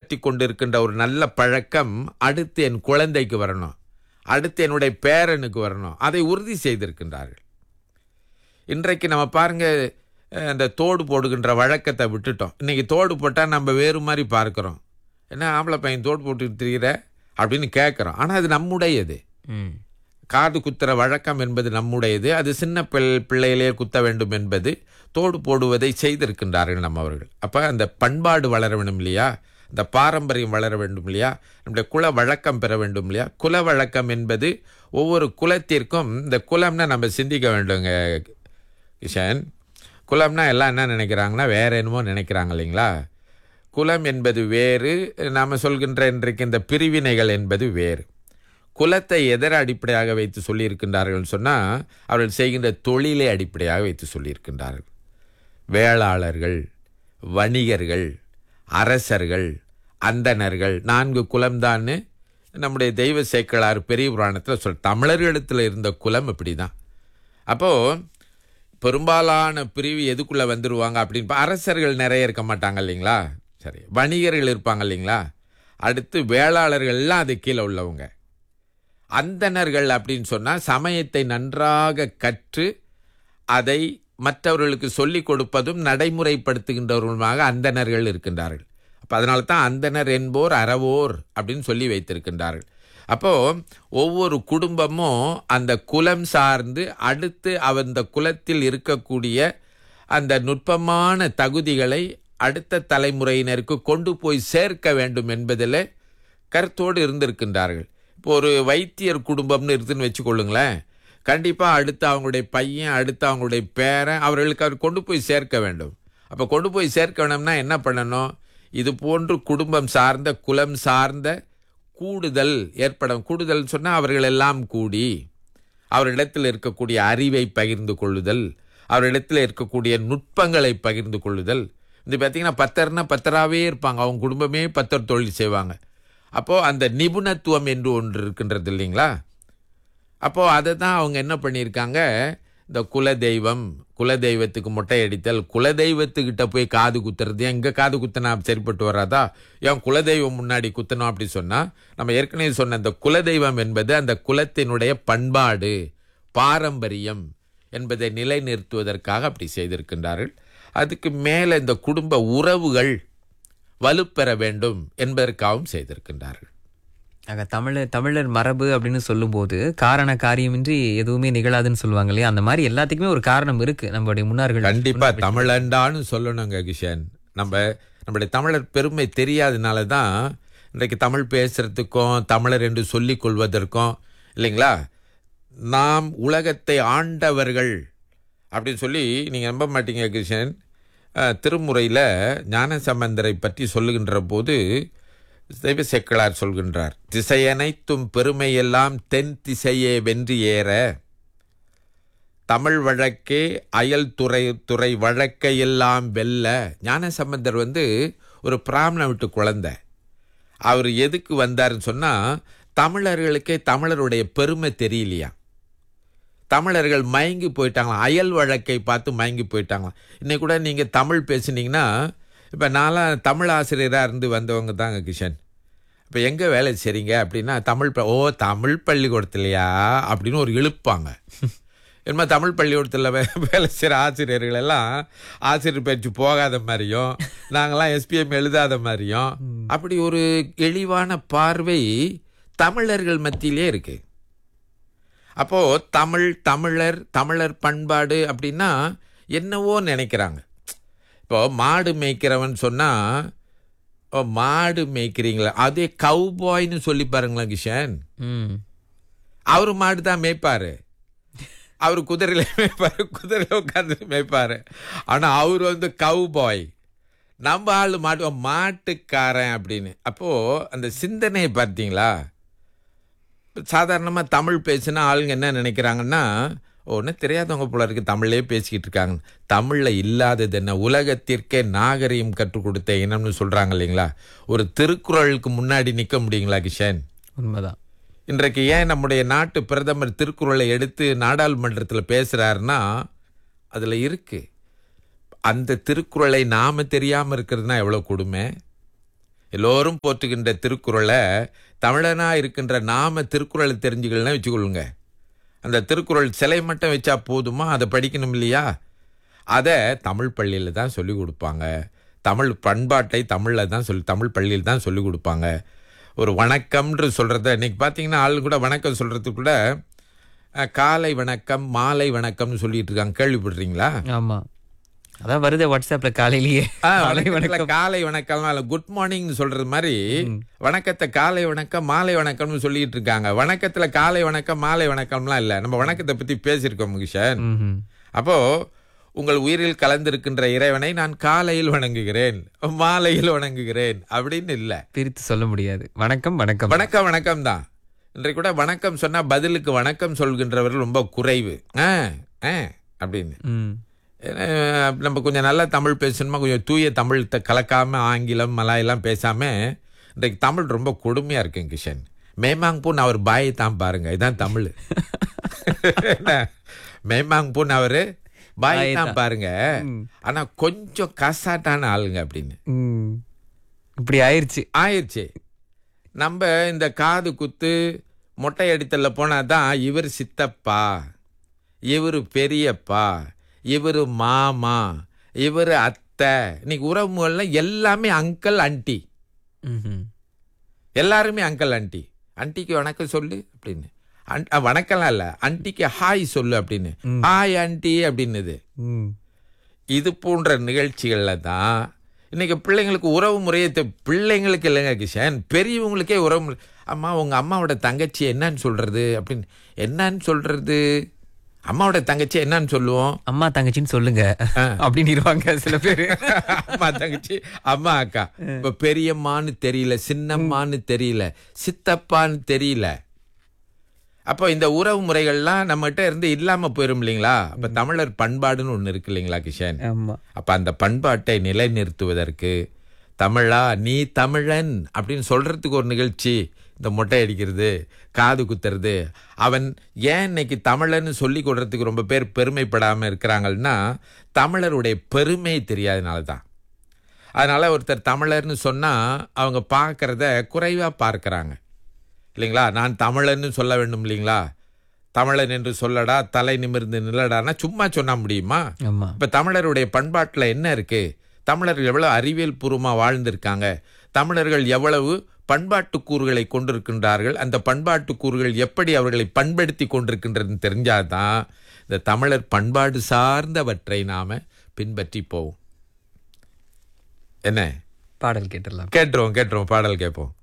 பின்பற்றி கொண்டிருக்கின்ற ஒரு நல்ல பழக்கம் அடுத்து என் குழந்தைக்கு வரணும் அடுத்து என்னுடைய பேரனுக்கு வரணும் அதை உறுதி செய்திருக்கின்றார்கள் இன்றைக்கு நம்ம பாருங்க அஹ், இந்த தோடு போடுகின்ற வழக்கத்தை விட்டுட்டோம் இன்னைக்கு தோடு போட்டால் நம்ம வேறு மாதிரி பார்க்குறோம் என்ன ஆம்பளை பையன் தோடு போட்டுட்டு திரிகிற அப்படின்னு கேட்குறோம் ஆனால் அது நம்முடையது ம் காது குத்துற வழக்கம் என்பது நம்முடையது அது சின்ன பிள் பிள்ளையிலே குத்த வேண்டும் என்பது தோடு போடுவதை செய்திருக்கின்றார்கள் நம்ம அவர்கள் அப்போ அந்த பண்பாடு வளர வேண்டும் இல்லையா இந்த பாரம்பரியம் வளர வேண்டும் இல்லையா நம்முடைய குல வழக்கம் பெற வேண்டும் இல்லையா குல வழக்கம் என்பது ஒவ்வொரு குலத்திற்கும் இந்த குலம்னா நம்ம சிந்திக்க வேண்டுங்க கிஷன் குலம்னா எல்லாம் என்ன நினைக்கிறாங்கன்னா வேற என்னமோ நினைக்கிறாங்க இல்லைங்களா குலம் என்பது வேறு நாம் சொல்கின்ற இன்றைக்கு இந்த பிரிவினைகள் என்பது வேறு குலத்தை எதர் அடிப்படையாக வைத்து சொல்லியிருக்கின்றார்கள் சொன்னால் அவர்கள் செய்கின்ற தொழிலை அடிப்படையாக வைத்து சொல்லியிருக்கின்றார்கள் வேளாளர்கள் வணிகர்கள் அரசர்கள் அந்தணர்கள் நான்கு குலம்தான்னு நம்முடைய தெய்வ சேக்கலார் பெரிய புராணத்தில் சொல் தமிழர்களிடத்தில் இருந்த குலம் இப்படி தான் அப்போது பெரும்பாலான பிரிவு எதுக்குள்ளே வந்துடுவாங்க அப்படின்னு பா- அரசர்கள் நிறைய இருக்க மாட்டாங்க இல்லைங்களா சரி வணிகர்கள் இருப்பாங்க இல்லைங்களா அடுத்து வேளாளர்கள் எல்லாம் அது கீழே உள்ளவங்க அந்தணர்கள் அப்படின்னு சொன்னால் சமயத்தை நன்றாக கற்று அதை மற்றவர்களுக்கு சொல்லிக் கொடுப்பதும் நடைமுறைப்படுத்துகின்றவர்களுமாக அந்தணர்கள் இருக்கின்றார்கள் அப்போ அதனால தான் அந்தணர் என்போர் அறவோர் அப்படின்னு சொல்லி வைத்திருக்கின்றார்கள் அப்போ ஒவ்வொரு குடும்பமும் அந்த குலம் சார்ந்து அடுத்து அந்த குலத்தில் இருக்கக்கூடிய அந்த நுட்பமான தகுதிகளை அடுத்த தலைமுறையினருக்கு கொண்டு போய் சேர்க்க வேண்டும் என்பதில் கருத்தோடு இருந்திருக்கின்றார்கள் இப்போ ஒரு வைத்தியர் குடும்பம்னு இருக்குன்னு வச்சுக்கொள்ளுங்களேன் கண்டிப்பாக அடுத்து அவங்களுடைய பையன் அடுத்து அவங்களுடைய பேரன் அவர்களுக்கு அவர் கொண்டு போய் சேர்க்க வேண்டும் அப்போ கொண்டு போய் சேர்க்க வேணும்னா என்ன பண்ணணும் இது போன்று குடும்பம் சார்ந்த குலம் சார்ந்த கூடுதல் ஏற்படும் கூடுதல் சொன்னால் அவர்கள் எல்லாம் கூடி அவரிடத்தில் இருக்கக்கூடிய அறிவை பகிர்ந்து கொள்ளுதல் அவரிடத்தில் இருக்கக்கூடிய நுட்பங்களை பகிர்ந்து கொள்ளுதல் இது பார்த்தீங்கன்னா பத்தர்னா பத்தராகவே இருப்பாங்க அவங்க குடும்பமே பத்தர் தொழில் செய்வாங்க அப்போது அந்த நிபுணத்துவம் என்று ஒன்று இருக்கின்றது இல்லைங்களா அப்போது அதை தான் அவங்க என்ன பண்ணியிருக்காங்க இந்த குலதெய்வம் குலதெய்வத்துக்கு மொட்டை அடித்தல் குலதெய்வத்துக்கிட்ட போய் காது குத்துறது எங்கே காது குத்தினா சரிப்பட்டு வராதா ஏன் குலதெய்வம் முன்னாடி குத்தணும் அப்படி சொன்னால் நம்ம ஏற்கனவே சொன்ன இந்த குலதெய்வம் என்பது அந்த குலத்தினுடைய பண்பாடு பாரம்பரியம் என்பதை நிலைநிறுத்துவதற்காக அப்படி செய்திருக்கின்றார்கள் அதுக்கு மேலே இந்த குடும்ப உறவுகள் வலுப்பெற வேண்டும் என்பதற்காகவும் செய்திருக்கின்றார்கள் ஆக தமிழர் தமிழர் மரபு அப்படின்னு சொல்லும்போது காரண காரியமின்றி எதுவுமே நிகழாதுன்னு சொல்லுவாங்க இல்லையா அந்த மாதிரி எல்லாத்துக்குமே ஒரு காரணம் இருக்கு நம்மளுடைய முன்னார்கள் கண்டிப்பா தமிழண்டான்னு சொல்லணுங்க கிஷன் நம்ம நம்முடைய தமிழர் பெருமை தெரியாதனால தான் இன்றைக்கு தமிழ் பேசுறதுக்கும் தமிழர் என்று சொல்லிக் கொள்வதற்கும் இல்லைங்களா நாம் உலகத்தை ஆண்டவர்கள் அப்படின்னு சொல்லி நீங்கள் நம்ப மாட்டீங்க கிருஷ்ணன் திருமுறையில் ஞானசம்பந்தரை பற்றி சொல்லுகின்ற போது தெய்வ செக்கலார் சொல்கின்றார் திசையனைத்தும் பெருமையெல்லாம் தென் திசையே வென்று ஏற தமிழ் வழக்கே அயல் துறை துறை வழக்கையெல்லாம் வெல்ல ஞானசம்பந்தர் வந்து ஒரு பிராமண விட்டு குழந்தை அவர் எதுக்கு வந்தாருன்னு சொன்னால் தமிழர்களுக்கே தமிழருடைய பெருமை தெரியலையா தமிழர்கள் மயங்கி போயிட்டாங்களாம் அயல் வழக்கை பார்த்து மயங்கி போயிட்டாங்களாம் இன்னைக்கு கூட நீங்கள் தமிழ் பேசுனீங்கன்னா இப்போ நான்லாம் தமிழ் ஆசிரியராக இருந்து வந்தவங்க தாங்க கிஷன் இப்போ எங்கே வேலை செய்றீங்க அப்படின்னா தமிழ் ப- ஓ தமிழ் பள்ளிக்கூடத்துலையா அப்படின்னு ஒரு இழுப்பாங்க என்னமோ தமிழ் பள்ளிக்கூடத்தில் வே வேலை செய்கிற ஆசிரியர்கள் எல்லாம் ஆசிரியர் பயிற்சி போகாத மாதிரியும் நாங்களாம் எஸ்பிஎம் எழுதாத மாதிரியும் அப்படி ஒரு இழிவான பார்வை தமிழர்கள் மத்தியிலே இருக்கு அப்போ தமிழ் தமிழர் தமிழர் பண்பாடு அப்படின்னா என்னவோ நினைக்கிறாங்க இப்போ மாடு மேய்க்கிறவன் சொன்னா ஓ மாடு மேய்க்கிறீங்களா அதே கவுபாய்னு சொல்லி பாருங்களேன் கிஷன் ம் அவர் மாடு தான் மேய்ப்பாரு அவர் குதிரையில மேய்ப்பாரு குதிரையில உட்காந்து மேய்ப்பாரு ஆனா அவர் வந்து கவு பாய் நம்ம ஆள் மாட்டு மாட்டுக்காரன் அப்படின்னு அப்போ அந்த சிந்தனையை பார்த்தீங்களா சாதாரணமாக தமிழ் பேசினா ஆளுங்க என்ன நினைக்கிறாங்கன்னா ஒன்றும் தெரியாதவங்க போல இருக்கு தமிழ்லே பேசிக்கிட்டு இருக்காங்க தமிழில் இல்லாதது என்ன உலகத்திற்கே நாகரிகம் கற்றுக் கொடுத்த இனம்னு சொல்கிறாங்க இல்லைங்களா ஒரு திருக்குறளுக்கு முன்னாடி நிற்க முடியுங்களா கிஷன் உண்மைதான் இன்றைக்கு ஏன் நம்முடைய நாட்டு பிரதமர் திருக்குறளை எடுத்து நாடாளுமன்றத்தில் பேசுகிறாருன்னா அதில் இருக்கு அந்த திருக்குறளை நாம தெரியாமல் இருக்கிறதுனா எவ்வளோ கொடுமை எல்லோரும் போற்றுகின்ற திருக்குறளை தமிழனா இருக்கின்ற நாம திருக்குறளை தெரிஞ்சுக்கலாம் வச்சுக்கொள்ளுங்க அந்த திருக்குறள் சிலை மட்டும் வச்சா போதுமா அதை படிக்கணும் இல்லையா அதை தமிழ் பள்ளியில் தான் சொல்லி கொடுப்பாங்க தமிழ் பண்பாட்டை தமிழில் தான் சொல்லி தமிழ் பள்ளியில் தான் சொல்லி கொடுப்பாங்க ஒரு வணக்கம்ன்று சொல்கிறத இன்னைக்கு பார்த்தீங்கன்னா ஆள் கூட வணக்கம் சொல்கிறதுக்கு கூட அஹ், காலை வணக்கம் மாலை வணக்கம்னு சொல்லிட்டு இருக்காங்க கேள்விப்படுறீங்களா ஆமா அதான் வருதே வாட்ஸ்அப்ல காலையிலேயே ஆ, காலை வணக்கத்துல வணக்கம் காலை வணக்கம் அல்ல குட் மார்னிங் சொல்றது மாதிரி வணக்கத்தை காலை வணக்கம் மாலை வணக்கம்னு சொல்லிட்டு இருக்காங்க வணக்கத்துல காலை வணக்கம் மாலை வணக்கம்லாம் இல்ல நம்ம வணக்கத்தை பத்தி பேசியிருக்கோம் முகிஷன் ம்ஹும். அப்போ உங்கள் உயிரில் கலந்திருக்கின்ற இறைவனை நான் காலையில் வணங்குகிறேன் மாலையில் வணங்குகிறேன் அப்படின்னு இல்ல பிரித்து சொல்ல முடியாது வணக்கம் வணக்கம் வணக்கம் வணக்கம் தான் இன்றைக்கு கூட வணக்கம் சொன்னா பதிலுக்கு வணக்கம் சொல்கின்றவர்கள் ரொம்ப குறைவு ஆ ஆ அப்படின்னு ம். ஏன்னா, நம்ம கொஞ்சம் நல்லா தமிழ் பேசணுமா கொஞ்சம் தூய தமிழ் த- கலக்காம ஆங்கிலம் மலாயெல்லாம் பேசாம இன்றைக்கு தமிழ் ரொம்ப கொடுமையா இருக்குங்க கிஷன் மேமாங் பூன் அவர் பாயை தான் பாருங்க இதான் தமிழ் என்ன? மேமாங் பூன் அவரு பாயை பாயை தான் தான். பாருங்க ஆனா கொஞ்சம் கசாட்டான ஆளுங்க அப்படின்னு ம். இப்படி ஆயிருச்சு ஆயிடுச்சு நம்ம இந்த காது குத்து மொட்டை அடித்தல்ல போனாதான் இவர் சித்தப்பா இவர் பெரியப்பா இவர் மாமா இவர் அத்தை இன்னைக்கு உறவுகள்லாம் எல்லாமே அங்கிள் ஆண்டி ம்ஹும். எல்லாருமே அங்கிள் ஆண்டி ஆண்டிக்கு வணக்கம் சொல்லு அப்படின்னு அன்- அ, வணக்கம்லாம் இல்ல ஆண்டிக்கு ஹாய் சொல்லு அப்படின்னு ஹாய் ஆண்டி அப்படின்னுது ம். இது போன்ற நிகழ்ச்சிகள்ல தான் இன்னைக்கு பிள்ளைங்களுக்கு உறவு முறையை தெ- பிள்ளைங்களுக்கு இல்லைங்க கிஷன் பெரியவங்களுக்கே உறவு முறை அம்மா உங்க அம்மாவோட தங்கச்சி என்னன்னு சொல்றது அப்படின்னு என்னன்னு சொல்றது அம்மாவோட தங்கச்சி என்னன்னு சொல்லுவோம் அம்மா தங்கச்சின்னு சொல்லுங்க அப்படின்னு இருவாங்க சில பேரு அம்மா தங்கச்சி அம்மா அக்கா இப்ப பெரியம்மான்னு தெரியல சின்னம்மான்னு தெரியல சித்தப்பான்னு தெரியல அப்போ இந்த உறவு முறைகள்லாம் நம்மகிட்ட இருந்து இல்லாம போயிரும் இல்லைங்களா அப்ப தமிழர் பண்பாடுன்னு ஒண்ணு இருக்கு இல்லைங்களா கிஷன் ஆமா அப்ப அந்த பண்பாட்டை நிலைநிறுத்துவதற்கு தமிழா நீ தமிழன் அப்படின்னு சொல்றதுக்கு ஒரு நிகழ்ச்சி இந்த மொட்டை அடிக்கிறது காது குத்துறது அவன் ஏன் இன்னைக்கு தமிழன்னு சொல்லி கொடுறதுக்கு ரொம்ப பேர் பெருமைப்படாம இருக்கிறாங்கன்னா தமிழருடைய பெருமை தெரியாதனால தான் அதனால ஒருத்தர் தமிழர்னு சொன்னா அவங்க பார்க்கறத குறைவா பார்க்கறாங்க இல்லைங்களா நான் தமிழன்னு சொல்ல வேண்டும் இல்லைங்களா தமிழன் என்று சொல்லடா தலை நிமிர்ந்து நில்லடான்னா சும்மா சொன்னா முடியுமா ஆமா இப்ப தமிழருடைய பண்பாட்டுல என்ன இருக்கு தமிழர்கள் எவ்வளவு அறிவியல் பூர்வமா வாழ்ந்திருக்காங்க தமிழர்கள் எவ்வளவு பண்பாட்டு கூறுகளை கொண்டிருக்கின்றார்கள் அந்த பண்பாட்டு கூறுகள் எப்படி அவர்களை பண்படுத்தி கொண்டிருக்கின்றதுன்னு தெரிஞ்சாதான் இந்த தமிழர் பண்பாடு சார்ந்தவற்றை நாம பின்பற்றி போவோம் என்ன பாடல் கேட்டுடலாம் கேட்டுருவோம் கேட்டுருவோம் பாடல் கேட்போம்